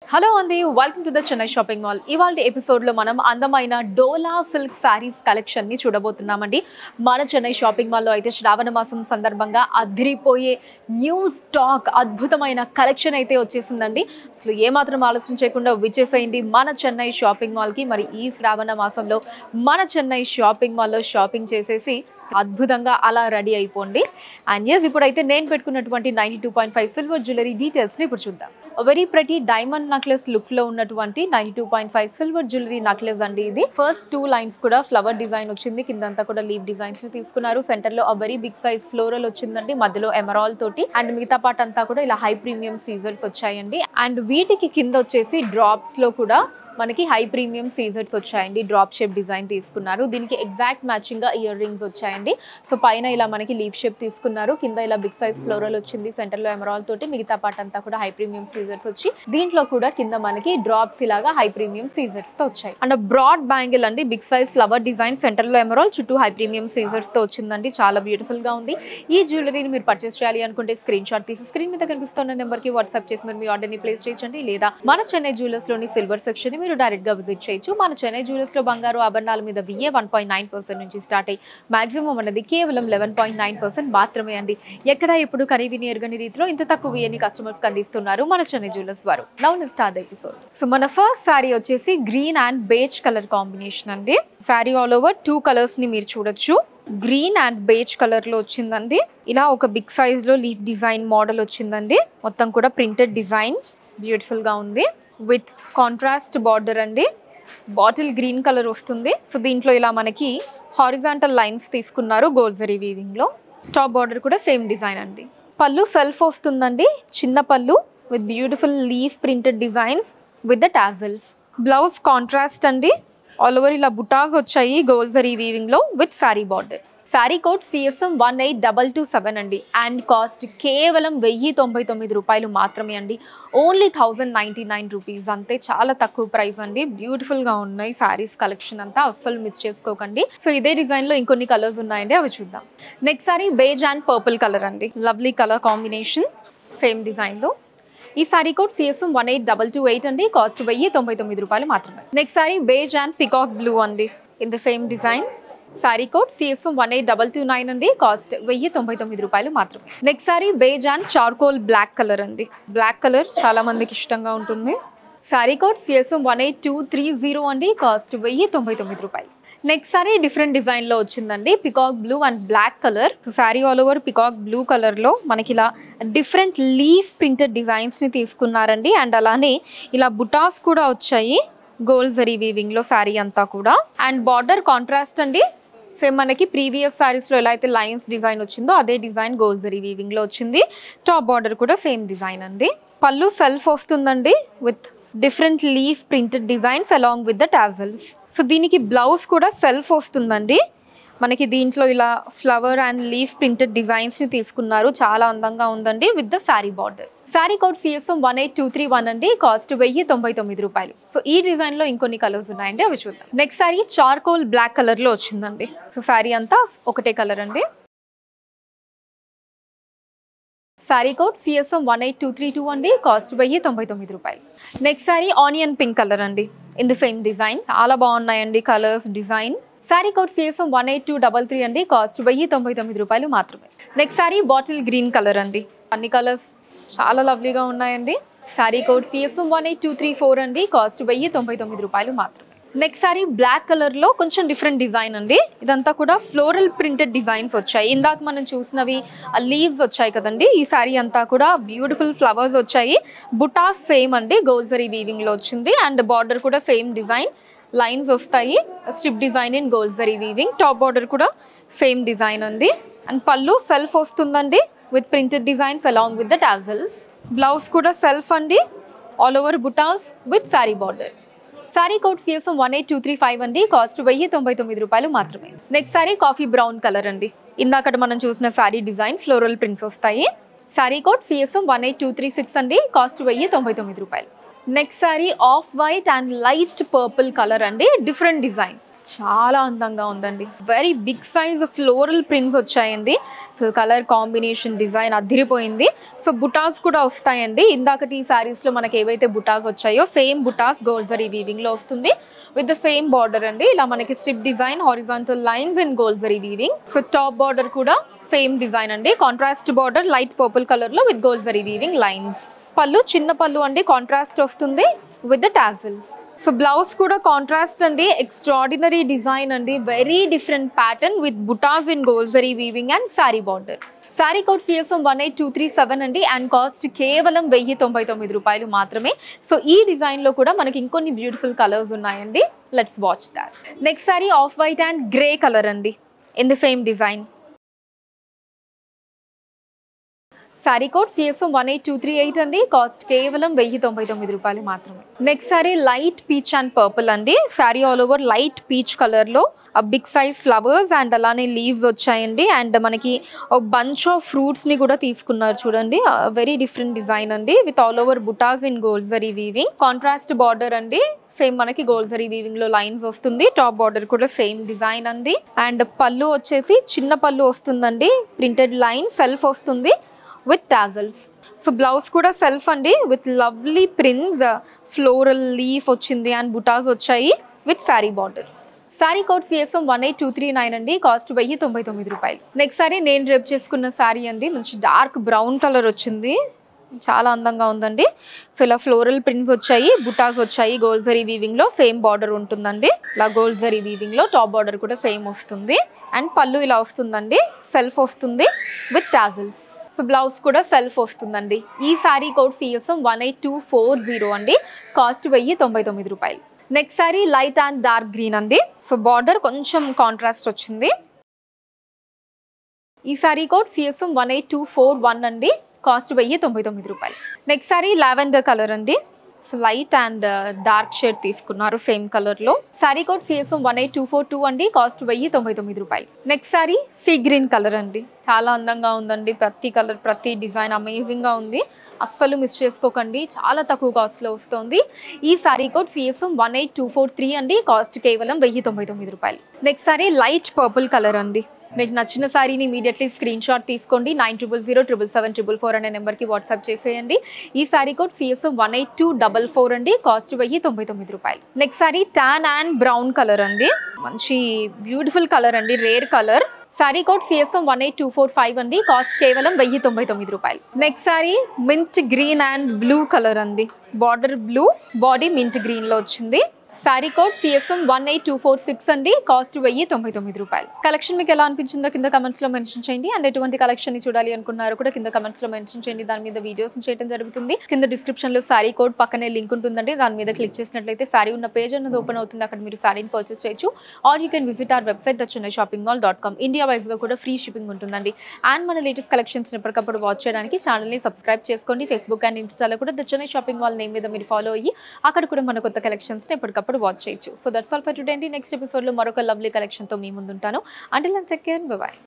hello అండి welcome to the Chennai shopping mall ఇవాళ ఎపిసోడ్లో మనం అందమైన డోలా సిల్క్ శారీస్ కలెక్షన్ని చూడబోతున్నామండి మన చెన్నై షాపింగ్ మాల్లో అయితే శ్రావణ మాసం సందర్భంగా అదిరిపోయే న్యూ స్టాక్ అద్భుతమైన కలెక్షన్ అయితే వచ్చేసిందండి అసలు ఏమాత్రం ఆలోచన చేయకుండా విచ్చేసేయండి మన చెన్నై షాపింగ్ మాల్కి మరి ఈ శ్రావణ మాసంలో మన చెన్నై షాపింగ్ మాల్లో షాపింగ్ చేసేసి అద్భుతంగా అలా రెడీ అయిపోండి అండ్ ఎస్ ఇప్పుడైతే నేను పెట్టుకున్నటువంటి ninety two point five silver jewellery డీటెయిల్స్ని ఇప్పుడు చూద్దాం వెరీ ప్రతి డైమండ్ నక్లెస్ లుక్ లో ఉన్నటువంటి ninety two point five silver jewellery necklace అండి ఇది ఫస్ట్ టూ లైన్స్ కూడా ఫ్లవర్ డిజైన్ వచ్చింది కిందంతా కూడా లీవ్ డిజైన్స్ ని తీసుకున్నారు సెంటర్ లో వెరీ బిగ్ సైజ్ ఫ్లోరల్ వచ్చిందండి మధ్యలో ఎమరాల్ తోటి అండ్ మిగతా పార్ట్ అంతా కూడా ఇలా హై ప్రీమియం సీజర్స్ వచ్చాయండి అండ్ వీటికి కింద వచ్చేసి డ్రాప్స్ లో కూడా మనకి హై ప్రీమియం సీజర్స్ వచ్చాయండి డ్రాప్ షేప్ డిజైన్ తీసుకున్నారు దీనికి ఎగ్జాక్ట్ మ్యాచింగ్ గా ఇయర్ రింగ్స్ వచ్చాయండి సో పైన ఇలా మనకి లీవ్ షేప్ తీసుకున్నారు కింద ఇలా బిగ్ సైజ్ ఫ్లోరల్ వచ్చింది సెంటర్ లో ఎమరాల్ తోటి మిగతా పార్ట్ అంతా కూడా హై ప్రీమియం సీజర్స్ వచ్చి దీంట్లో కూడా కింద మనకి డ్రాప్స్ ఇలాగా హై ప్రీమియం సీజర్స్ తో వచ్చాయి అండ్ బ్రాడ్ బ్యాంగిల్ అండి big size flower design centre లో ఎమరాల్ చుట్టూ హై ప్రీమియం సీజర్స్ తో వచ్చిందండి చాలా బ్యూటిఫుల్ గా ఉంది ఈ జ్యువెలరీని మీరు పర్చేస్ చేయాలి అనుకుంటే స్క్రీన్ షాట్ తీసి స్క్రీన్ మీద కనిపిస్తున్న నెంబర్ కి వాట్సాప్ చేసి మీరు మీ ఆర్డర్ ని ప్లేస్ చేయొచ్చండి లేదా మన చెన్నై జ్యువెలర్స్ లోని సిల్వర్ సెక్షన్ ని మీరు డైరెక్ట్ గా విజిట్ చేయొచ్చు మన చెన్నై జ్యువెలర్స్ లో బంగారు ఆభరణాల మీద VA one point nine percent నుంచి స్టార్ట్ అయ్యి మాక్సిమం అన్నది కేవలం లెవెన్ పాయింట్ నైన్ పర్సెంట్ మాత్రమే అండి ఎక్కడ ఎప్పుడు ఖరీదుని ఎరగని రీతిలో ఇంత తక్కువ విఏని కస్టమర్స్ అందిస్తున్నారు మన చెన్నై జ్యువెలర్స్ వారు నౌ స్టార్ట్ ఎపిసోడ్ సో మన ఫస్ట్ శారీ వచ్చేసి green and beige colour combination అండి sari all over two colours ని మీరు చూడొచ్చు గ్రీన్ అండ్ బేజ్ కలర్ లో వచ్చిందండి ఇలా ఒక బిగ్ సైజ్ లో లీఫ్ డిజైన్ మోడల్ వచ్చిందండి మొత్తం కూడా ప్రింటెడ్ డిజైన్ బ్యూటిఫుల్ గా ఉంది విత్ కాంట్రాస్ట్ బార్డర్ అండి బాటిల్ గ్రీన్ కలర్ వస్తుంది సో దీంట్లో ఇలా మనకి హారిజాంటల్ లైన్స్ తీసుకున్నారు గోల్జరీ వీవింగ్ లో టాప్ బార్డర్ కూడా సేమ్ డిజైన్ అండి పళ్ళు సెల్ఫ్ వస్తుందండి చిన్న పళ్ళు with beautiful leaf printed designs with the tassels blouse contrast అండి ఆల్ ఓవర్ ఇలా బుటాస్ వచ్చాయి గోల్జరీ వీవింగ్ లో with sorry border sari code CSM one eight double two seven అండి అండ్ కాస్ట్ కేవలం వెయ్యి తొంభై తొమ్మిది రూపాయలు మాత్రమే అండి only thousand ninety nine rupees అంతే చాలా తక్కువ ప్రైస్ అండి బ్యూటిఫుల్గా ఉన్నాయి శారీస్ కలెక్షన్ అంతా అస్సలు మిస్ చేసుకోకండి సో ఇదే డిజైన్లో ఇంకొన్ని కలర్స్ ఉన్నాయండి అవి చూద్దాం next sari beige and purple colour అండి లవ్లీ కలర్ కాంబినేషన్ సేమ్ డిజైన్లో ఈ sari code CSM one eight double two eight అండి కాస్ట్ వెయ్యి తొంభై తొమ్మిది రూపాయలు మాత్రమే next sari beige and peacock blue అండి in the same design sorry code CSM one eight double two nine అండి కాస్ట్ వెయ్యి తొంభై తొమ్మిది రూపాయలు మాత్రమే next sari beige and charcoal black colour అండి బ్లాక్ కలర్ చాలా మందికి ఇష్టంగా ఉంటుంది sari code CSM one eight two three zero అండి కాస్ట్ వెయ్యి తొంభై తొమ్మిది రూపాయలు నెక్స్ట్ సారీ డిఫరెంట్ డిజైన్ లో వచ్చిందండి peacock blue and black colour sari all over peacock blue colour లో మనకి ఇలా డిఫరెంట్ లీఫ్ ప్రింటెడ్ డిజైన్స్ ని తీసుకున్నారండి అండ్ అలానే ఇలా బుటాస్ కూడా వచ్చాయి గోల్డ్ జరీ వీవింగ్ లో సారీ అంతా కూడా అండ్ బార్డర్ కాంట్రాస్ట్ అండి సేమ్ మనకి ప్రీవియస్ సారీస్ లో ఎలా అయితే లైన్స్ డిజైన్ వచ్చిందో అదే డిజైన్ గోల్డ్ జరీ వీవింగ్ లో వచ్చింది టాప్ బార్డర్ కూడా సేమ్ డిజైన్ అండి పళ్ళు సెల్ఫ్ వస్తుందండి with different leaf printed designs along with the tassels so దీనికి బ్లౌజ్ కూడా సెల్ఫ్ వస్తుందండి మనకి దీంట్లో ఇలా flower and leaf printed designs ని తీసుకున్నారు చాలా అందంగా ఉందండి with the sari border sari code CSM one eight two three one అండి కాస్ట్ వెయ్యి తొంభై తొమ్మిది రూపాయలు సో ఈ డిజైన్ లో ఇంకొన్ని కలర్స్ ఉన్నాయండి అవి చూద్దాం next sari charcoal black colour లో వచ్చిందండి సో శారీ అంతా ఒకటే కలర్ అండి sari code CSM one eight two three two అండి కాస్ట్ వెయ్యి తొంభై తొమ్మిది రూపాయలు next sari onion pink colour అండి ఇన్ ది సేమ్ డిజైన్ చాలా బాగున్నాయండి colours design sari code CSM one eight two double three అండి కాస్ట్ వెయ్యి తొంభై తొమ్మిది రూపాయలు మాత్రమే next sari bottle green colour అండి అన్ని కలర్స్ చాలా లవ్లీగా ఉన్నాయండి sari code CSM one eight two three four అండి కాస్ట్ వెయ్యి తొంభై తొమ్మిది రూపాయలు మాత్రమే నెక్స్ట్ సారీ బ్లాక్ కలర్ లో కొంచెం డిఫరెంట్ డిజైన్ అండి ఇదంతా కూడా ఫ్లోరల్ ప్రింటెడ్ డిజైన్స్ వచ్చాయి ఇందాక మనం చూసినవి లీవ్స్ వచ్చాయి కదండి ఈ సారీ అంతా కూడా బ్యూటిఫుల్ ఫ్లవర్స్ వచ్చాయి బుటాస్ సేమ్ అండి గోల్జరీ వీవింగ్ లో వచ్చింది అండ్ బార్డర్ కూడా సేమ్ డిజైన్ లైన్స్ వస్తాయి స్ట్రిప్ డిజైన్ ఇన్ గోల్జరీ వీవింగ్ టాప్ బార్డర్ కూడా సేమ్ డిజైన్ అండి అండ్ పళ్ళు సెల్ఫ్ వస్తుందండి with printed designs along with the tassels blouse కూడా సెల్ఫ్ అండి all over buttas with sorry border sari code CSM one eight two three five అండి cost వెయ్యి తొంభై తొమ్మిది రూపాయలు మాత్రమే next sorry coffee brown colour అండి ఇందాకట మనం చూసిన సారీ డిజైన్ ఫ్లోరల్ ప్రింట్స్ వస్తాయి sari code CSM one eight two three six అండి కాస్ట్ వెయ్యి తొంభై తొమ్మిది రూపాయలు next sorry off white and light purple colour అండి డిఫరెంట్ డిజైన్ చాలా అందంగా ఉందండి very big size floral prints వచ్చాయండి సో కలర్ కాంబినేషన్ డిజైన్ అదిరిపోయింది సో బుటాస్ కూడా వస్తాయండి ఇందాకటి ఈ శారీస్లో మనకి ఏవైతే బుటాస్ వచ్చాయో సేమ్ బుటాస్ గోల్జరీ వీవింగ్లో వస్తుంది విత్ ద సేమ్ బార్డర్ అండి ఇలా మనకి strip design horizontal lines in గోల్జరీ వీవింగ్ సో టాప్ బార్డర్ కూడా సేమ్ డిజైన్ అండి కాంట్రాస్ట్ బార్డర్ లైట్ పర్పుల్ కలర్లో విత్ గోల్జరీ వీవింగ్ లైన్స్ పళ్ళు చిన్న పళ్ళు అండి కాంట్రాస్ట్ వస్తుంది with the tassels so blouse కూడా కాంట్రాస్ట్ అండి ఎక్స్ట్రాడినరీ డిజైన్ అండి very different pattern with butas in గోల్జరీ weaving and sari border sari code CFM one eight two three seven అండి అండ్ కాస్ట్ కేవలం వెయ్యి తొంభై తొమ్మిది రూపాయలు మాత్రమే సో ఈ డిజైన్లో కూడా మనకి ఇంకొన్ని బ్యూటిఫుల్ కలర్స్ ఉన్నాయండి let's watch that next sorry off white and grey colour అండి in the same design sorry code CFM one eight two three eight అండి కాస్ట్ కేవలం వెయ్యి తొంభై తొమ్మిది రూపాయలు మాత్రమే next sari light peach and purple అండి sari all over light peach కలర్లో బిగ్ సైజ్ ఫ్లవర్స్ అండ్ అలానే లీవ్స్ వచ్చాయండి అండ్ మనకి ఒక బంచ్ ఆఫ్ ఫ్రూట్స్ని కూడా తీసుకున్నారు చూడండి వెరీ డిఫరెంట్ డిజైన్ అండి with all over butas in గోల్జరీ వీవింగ్ కాంట్రాస్ట్ బార్డర్ అండి సేమ్ మనకి గోల్జరీ వీవింగ్ లో లైన్స్ వస్తుంది టాప్ బార్డర్ కూడా సేమ్ డిజైన్ అండి అండ్ పళ్ళు వచ్చేసి చిన్న పళ్ళు వస్తుందండి ప్రింటెడ్ లైన్ సెల్ఫ్ వస్తుంది విత్ టాజల్స్ సో బ్లౌజ్ కూడా సెల్ఫ్ అండి with lovely prints floral leaf వచ్చింది అండ్ బుటాస్ వచ్చాయి with sari border sari code CFM one eight two three nine అండి కాస్ట్ వెయ్యి తొంభై తొమ్మిది రూపాయలు నెక్స్ట్ సారీ నేను రేపు చేసుకున్న శారీ అండి మంచి డార్క్ బ్రౌన్ కలర్ వచ్చింది చాలా అందంగా ఉందండి సో ఇలా ఫ్లోరల్ ప్రింట్స్ వచ్చాయి బుటాస్ వచ్చాయి గోల్జరీ వీవింగ్లో సేమ్ బార్డర్ ఉంటుందండి ఇలా గోల్జరీ వీవింగ్లో టాప్ బార్డర్ కూడా సేమ్ వస్తుంది అండ్ పళ్ళు ఇలా వస్తుందండి సెల్ఫ్ వస్తుంది విత్ టాజిల్స్ సో బ్లౌజ్ కూడా సెల్ఫ్ వస్తుందండి ఈ sari code CSM one eight two four zero అండి కాస్ట్ వెయ్యి తొంభై తొమ్మిది రూపాయలు next sari light and dark green అండి సో బార్డర్ కొంచెం కాంట్రాస్ట్ వచ్చింది ఈ sari code CSM one eight two four one అండి కాస్ట్ వెయ్యి తొంభై తొమ్మిది రూపాయలు నెక్స్ట్ శారీ లావెండర్ కలర్ అండి so light and dark shade తీసుకున్నారు సేమ్ కలర్లో sari code CSM one eight two four two అండి కాస్ట్ వెయ్యి తొంభై తొమ్మిది రూపాయలు next sari sea green colour అండి చాలా అందంగా ఉందండి ప్రతి కలర్ ప్రతి డిజైన్ అమేజింగ్గా ఉంది అస్సలు మిస్ చేసుకోకండి చాలా తక్కువ కాస్ట్లో వస్తుంది ఈ sari code CSM one eight two four three అండి కాస్ట్ కేవలం వెయ్యి తొంభై తొమ్మిది రూపాయలు next sari light purple colour అండి మీకు నచ్చిన శారీని ఇమీడియట్లీ స్క్రీన్ షాట్ తీసుకోండి nine triple zero triple seven triple four అనే నెంబర్కి వాట్సాప్ చేసేయండి ఈ sari code CSM one eight two double four అండి కాస్ట్ వెయ్యి తొంభై తొమ్మిది రూపాయలు next sari tan and brown colour అండి మంచి బ్యూటిఫుల్ కలర్ అండి rare colour sari code CSM one eight two four five అండి కాస్ట్ కేవలం వెయ్యి తొంభై తొమ్మిది రూపాయలు next sari mint green and blue colour అండి బార్డర్ బ్లూ బాడీ మింట్ గ్రీన్లో వచ్చింది sari code CSM one eight two four six అండి కాస్ట్ వెయ్యి తొంభై తొమ్మిది రూపాయలు కలెక్షన్ మీకు ఎలా అనిపించిందో కింద కమెంట్స్ లో మెన్షన్ చేయండి అండ్ ఎటువంటి కలెక్షన్ ని చూడాలి అనుకున్నారో కూడా కింద కమెంట్స్ లో మెన్షన్ చేయండి దాని మీద వీడియోస్ చేయడం జరుగుతుంది కింద డిస్క్రిప్షన్ లో శారీ కోడ్ పక్కనే లింక్ ఉంటుందండి దాని మీద క్లిక్ చేసినట్లయితే శారీ ఉన్న పేజ్ అన్నది ఓపెన్ అవుతుంది అక్కడ మీరు శారీని పర్చేస్ చేయొచ్చు or you can visit our website the Chennai shopping mall dot com India wise గా కూడా ఫ్రీ షిప్పింగ్ ఉంటుందండి అండ్ మన లేటెస్ట్ కలెక్షన్స్ ఎప్పటికప్పుడు వాచ్ చేయడానికి ఛానల్ ని సబ్స్క్రైబ్ చేసుకోండి ఫేస్బుక్ అండ్ ఇన్స్టాలో కూడా the Chennai shopping mall name మీద మీరు ఫాలో అయ్యి అక్కడ కూడా మన కొత్త కలెక్షన్స్ ని ఎప్పటికప్పుడు వాచ్ చేయొచ్చు so that's all for today అండి నెక్స్ట్ ఎపిసోడ్ లో మరొక లవ్లీ కలెక్షన్ తో మీ ముందుంటాను అంటే చెక్ బాయ్